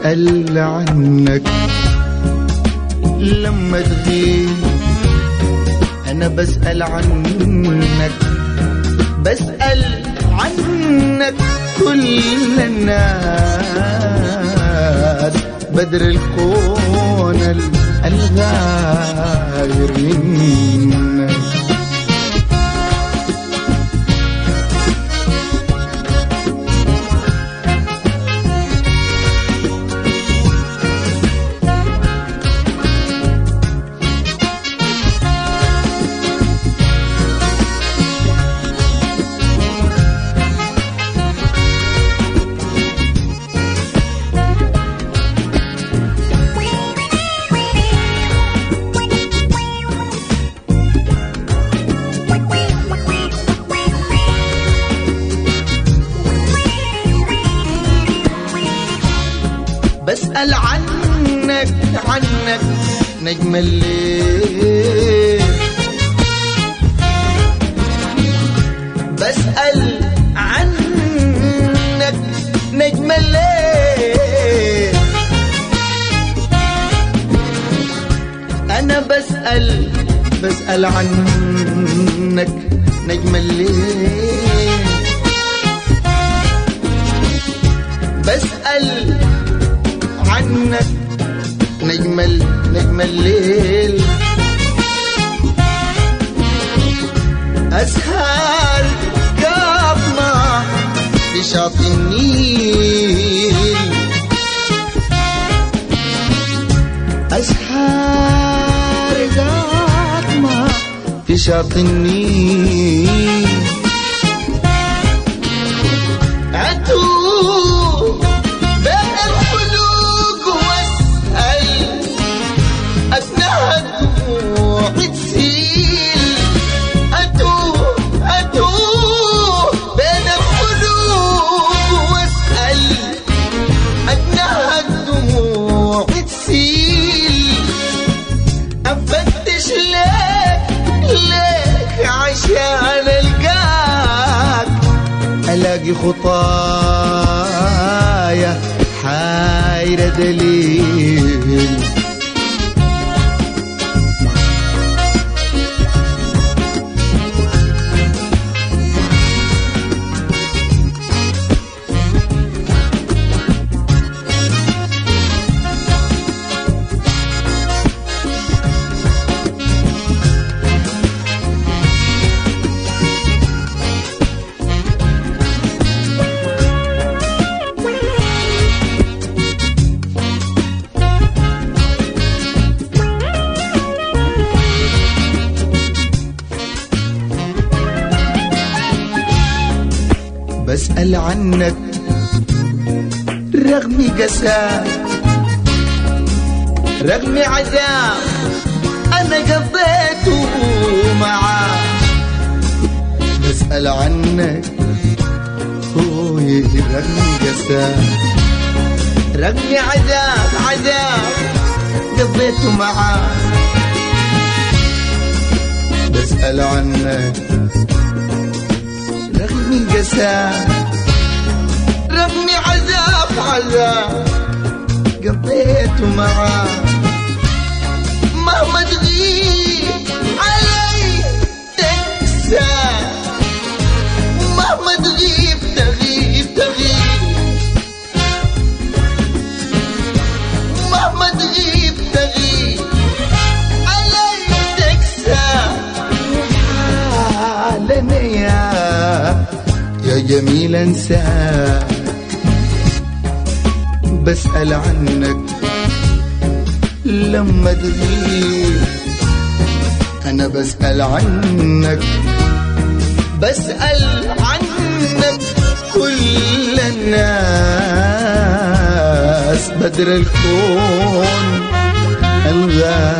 بسأل عنك لما تغيب أنا بسأل عنك بسأل عنك كل الناس بدر الكون الغاير منك بسأل عنك عنك نجم الليل بسأل عنك نجم الليل أنا بسأل بسأل عنك نجم الليل بسأل عنك نجم نجم الليل أسهر قاطمة في شاطئ النيل أسهر قاطمة في شاطئ النيل أتوه بين الخلوق واسأل أثناء الدموع تسيل أتوه أتوه بين الخلوق واسأل أثناء الدموع تسيل أفتش لك لك عشان ألقاك ألاقي خطايا حايرة دليل بسأل عنك رغم قساك رغم عذاب أنا قضيته معاك بسأل عنك هوي رغم قساك رغم عذاب عذاب قضيته معاك بسأل عنك رغم قساك رغم عذاب عذاب قضيته معاك مهما تغيب علي تنسى مهما تغيب تغيب تغيب مهما تغيب تغيب علي تكسى حالنا يا يا جميل انساك بسأل عنك لما تغيب أنا بسأل عنك بسأل عنك كل الناس بدر الكون الغالي